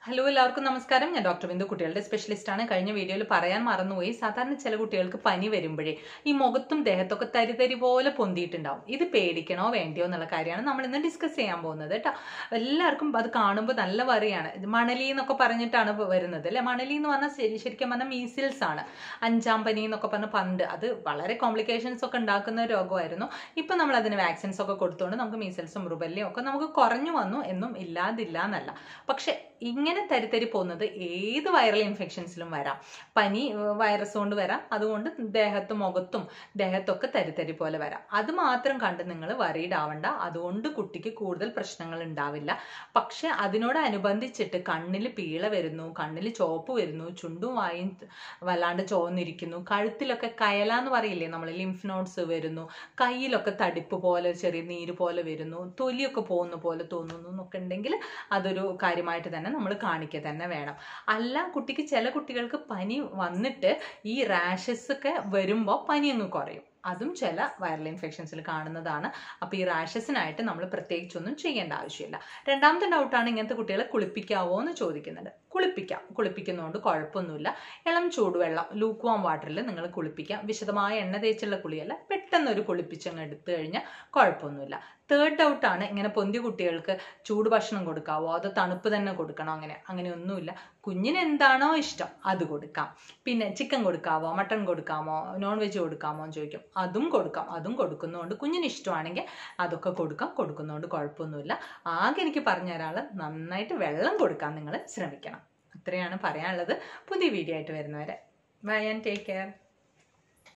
hello എല്ലാവർക്കും നമസ്കാരം ഞാൻ ഡോക്ടർ ബിന്ദു കുട്ടികളുടെ സ്പെഷ്യലിസ്റ്റ് ആണ് കഴിഞ്ഞ വീഡിയോയിൽ പറയാൻ മറന്നുപോയി സാധാരണ ചില കുട്ടികൾക്ക് പനി വരുമ്പോഴേ ഈ മുഖത്തും ദേഹത്തൊക്കെ തരി തരി പോലെ പൊന്തിയിട്ടുണ്ടാവും ഇത് പേടിക്കണോ വേണ്ടിയോ എന്നുള്ള കാര്യമാണ് നമ്മൾ ഇന്ന് ഡിസ്കസ് ചെയ്യാൻ പോകുന്നത് കേട്ടോ എല്ലാവർക്കും അത് കാണുമ്പോൾ നല്ല വറിയാണ് ഇത് മണലി എന്നൊക്കെ പറഞ്ഞിട്ടാണ് ഇപ്പൊ വരുന്നത് അല്ലെ മണലി എന്ന് പറഞ്ഞാൽ ശരി ശരിക്കും പറഞ്ഞാൽ മീസിൽസ് ആണ് അഞ്ചാം പനി എന്നൊക്കെ പറഞ്ഞ പണ്ട് അത് വളരെ കോംപ്ലിക്കേഷൻസ് ഒക്കെ ഉണ്ടാക്കുന്ന ഒരു രോഗമായിരുന്നു ഇപ്പൊ നമ്മൾ അതിന് വാക്സിൻസ് ഒക്കെ കൊടുത്തുകൊണ്ട് നമുക്ക് മീസിൽസും റുബല്ലയും ഒക്കെ നമുക്ക് കുറഞ്ഞു വന്നു എന്നും ഇല്ലാതില്ല എന്നല്ല പക്ഷെ ഇങ്ങനെ തരിത്തരി പോകുന്നത് ഏത് വൈറൽ ഇൻഫെക്ഷൻസിലും വരാം പനി വൈറസ് കൊണ്ട് വരാം അതുകൊണ്ട് ദേഹത്തും മുഖത്തും ദേഹത്തൊക്കെ തരിത്തരി പോലെ വരാം അത് മാത്രം കണ്ട് നിങ്ങൾ വറീഡ് ആവണ്ട അതുകൊണ്ട് കുട്ടിക്ക് കൂടുതൽ പ്രശ്നങ്ങൾ ഉണ്ടാവില്ല പക്ഷെ അതിനോടനുബന്ധിച്ചിട്ട് കണ്ണിൽ പീള വരുന്നു കണ്ണിൽ ചോപ്പ് വരുന്നു ചുണ്ടും വായും വല്ലാണ്ട് ചോന്നിരിക്കുന്നു കഴുത്തിലൊക്കെ കയല എന്ന് പറയില്ലേ നമ്മൾ ലിംഫ് നോട്ട്സ് വരുന്നു കയ്യിലൊക്കെ തടിപ്പ് പോലെ ചെറിയ നീര് പോലെ വരുന്നു തൊലിയൊക്കെ പോകുന്ന പോലെ തോന്നുന്നു എന്നൊക്കെ ഉണ്ടെങ്കിൽ അതൊരു കാര്യമായിട്ട് തന്നെ നമ്മൾ കാണിക്കുക തന്നെ വേണം അല്ല കുട്ടിക്ക് ചില കുട്ടികൾക്ക് പനി വന്നിട്ട് ഈ റാഷസ് ഒക്കെ വരുമ്പോൾ പനി അങ്ങ് കുറയും അതും ചില വൈറൽ ഇൻഫെക്ഷൻസിൽ കാണുന്നതാണ് അപ്പോൾ ഈ റാഷസിനായിട്ട് നമ്മൾ പ്രത്യേകിച്ചൊന്നും ചെയ്യേണ്ട ആവശ്യമില്ല രണ്ടാമത്തെ ഡൗട്ടാണ് ഇങ്ങനത്തെ കുട്ടികളെ കുളിപ്പിക്കാവോ എന്ന് ചോദിക്കുന്നുണ്ട് കുളിപ്പിക്കാം കുളിപ്പിക്കുന്നതുകൊണ്ട് കുഴപ്പമൊന്നുമില്ല ഇളം ചൂടുവെള്ളം ലൂക്ക് വാം വാട്ടറിൽ നിങ്ങൾ കുളിപ്പിക്കാം വിശദമായ എണ്ണ തേച്ചുള്ള കുളിയല്ല പെട്ടെന്ന് ഒരു കുളിപ്പിച്ചങ്ങ് എടുത്തു കഴിഞ്ഞാൽ കുഴപ്പമൊന്നുമില്ല തേർഡ് ഡൗട്ടാണ് ഇങ്ങനെ പൊന്തിയ കുട്ടികൾക്ക് ചൂട് ഭക്ഷണം കൊടുക്കാവോ അതോ തണുപ്പ് തന്നെ കൊടുക്കണോ അങ്ങനെ അങ്ങനെയൊന്നുമില്ല കുഞ്ഞിന് എന്താണോ ഇഷ്ടം അത് കൊടുക്കാം പിന്നെ ചിക്കൻ കൊടുക്കാവോ മട്ടൺ കൊടുക്കാമോ നോൺ വെജ് കൊടുക്കാമോ എന്ന് ചോദിക്കും അതും കൊടുക്കാം അതും കൊടുക്കുന്നതുകൊണ്ട് കുഞ്ഞിന് ഇഷ്ടമാണെങ്കിൽ അതൊക്കെ കൊടുക്കാം കൊടുക്കുന്നതുകൊണ്ട് കുഴപ്പമൊന്നുമില്ല ആകെ എനിക്ക് പറഞ്ഞ ഒരാൾ നന്നായിട്ട് വെള്ളം കൊടുക്കാൻ നിങ്ങൾ ശ്രമിക്കണം അത്രയാണ് പറയാനുള്ളത് പുതിയ വീഡിയോ ആയിട്ട് വരുന്നവരെ ബൈ ആൻഡ് ടേക്ക് കെയർ